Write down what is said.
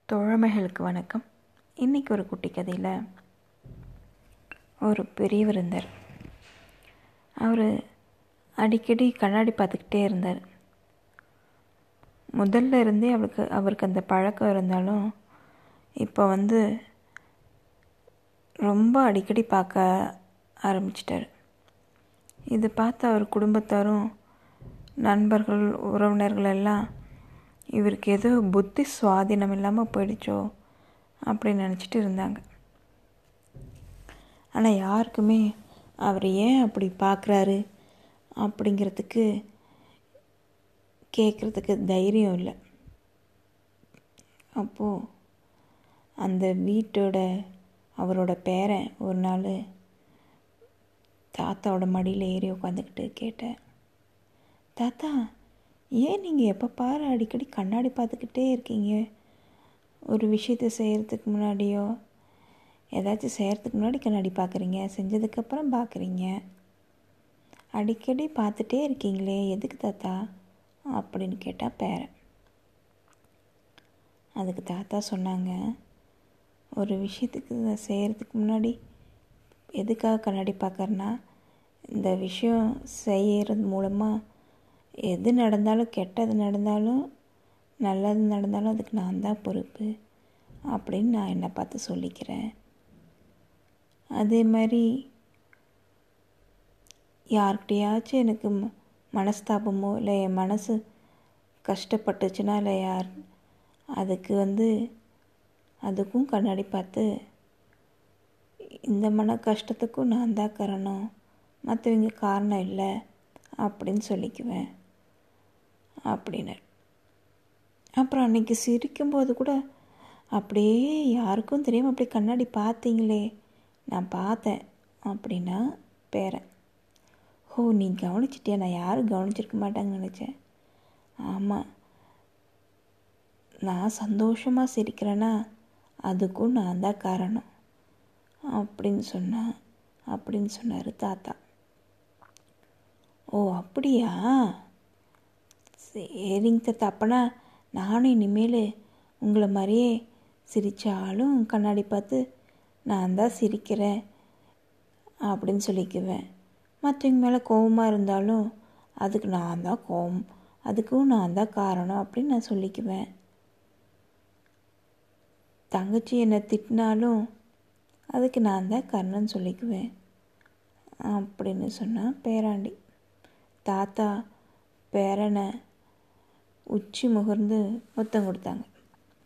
தோழமைகளுக்கு வணக்கம் இன்றைக்கி ஒரு குட்டி கதையில் ஒரு பெரியவர் இருந்தார் அவர் அடிக்கடி கண்ணாடி பார்த்துக்கிட்டே இருந்தார் முதல்ல இருந்தே அவருக்கு அவருக்கு அந்த பழக்கம் இருந்தாலும் இப்போ வந்து ரொம்ப அடிக்கடி பார்க்க ஆரம்பிச்சிட்டார் இது பார்த்து அவர் குடும்பத்தாரும் நண்பர்கள் உறவினர்கள் எல்லாம் இவருக்கு ஏதோ புத்தி சுவாதீனம் இல்லாமல் போயிடுச்சோ அப்படின்னு நினச்சிட்டு இருந்தாங்க ஆனால் யாருக்குமே அவர் ஏன் அப்படி பார்க்குறாரு அப்படிங்கிறதுக்கு கேட்குறதுக்கு தைரியம் இல்லை அப்போது அந்த வீட்டோட அவரோட பேரன் ஒரு நாள் தாத்தாவோட மடியில் ஏறி உட்காந்துக்கிட்டு கேட்டேன் தாத்தா ஏன் நீங்கள் எப்போ பாரு அடிக்கடி கண்ணாடி பார்த்துக்கிட்டே இருக்கீங்க ஒரு விஷயத்தை செய்கிறதுக்கு முன்னாடியோ ஏதாச்சும் செய்கிறதுக்கு முன்னாடி கண்ணாடி பார்க்குறீங்க செஞ்சதுக்கப்புறம் பார்க்குறீங்க அடிக்கடி பார்த்துட்டே இருக்கீங்களே எதுக்கு தாத்தா அப்படின்னு கேட்டால் பேரன் அதுக்கு தாத்தா சொன்னாங்க ஒரு விஷயத்துக்கு செய்கிறதுக்கு முன்னாடி எதுக்காக கண்ணாடி பார்க்கறனா இந்த விஷயம் செய்கிறது மூலமாக எது நடந்தாலும் கெட்டது நடந்தாலும் நல்லது நடந்தாலும் அதுக்கு நான் தான் பொறுப்பு அப்படின்னு நான் என்னை பார்த்து சொல்லிக்கிறேன் அதே மாதிரி யார்கிட்டையாச்சும் எனக்கு மனஸ்தாபமோ இல்லை என் மனசு கஷ்டப்பட்டுச்சுன்னா இல்லை யார் அதுக்கு வந்து அதுக்கும் கண்ணாடி பார்த்து இந்த மன கஷ்டத்துக்கும் நான் தான் காரணம் மற்றவங்க காரணம் இல்லை அப்படின்னு சொல்லிக்குவேன் அப்படின்னார் அப்புறம் அன்றைக்கி சிரிக்கும்போது கூட அப்படியே யாருக்கும் தெரியாமல் அப்படி கண்ணாடி பார்த்தீங்களே நான் பார்த்தேன் அப்படின்னா பேரன் ஓ நீ கவனிச்சிட்டியா நான் யாரும் கவனிச்சிருக்க மாட்டாங்கன்னு நினச்சேன் ஆமாம் நான் சந்தோஷமாக சிரிக்கிறேன்னா அதுக்கும் நான் தான் காரணம் அப்படின்னு சொன்னா அப்படின்னு சொன்னார் தாத்தா ஓ அப்படியா சரிங்க தாத்தா அப்போனா நானும் இனிமேல் உங்களை மாதிரியே சிரித்தாலும் கண்ணாடி பார்த்து நான் தான் சிரிக்கிறேன் அப்படின்னு சொல்லிக்குவேன் மற்றவங்க மேலே கோபமாக இருந்தாலும் அதுக்கு நான் தான் கோபம் அதுக்கும் நான் தான் காரணம் அப்படின்னு நான் சொல்லிக்குவேன் தங்கச்சி என்னை திட்டினாலும் அதுக்கு நான் தான் காரணம்னு சொல்லிக்குவேன் அப்படின்னு சொன்னால் பேராண்டி தாத்தா பேரனை உச்சி முகர்ந்து முத்தம் கொடுத்தாங்க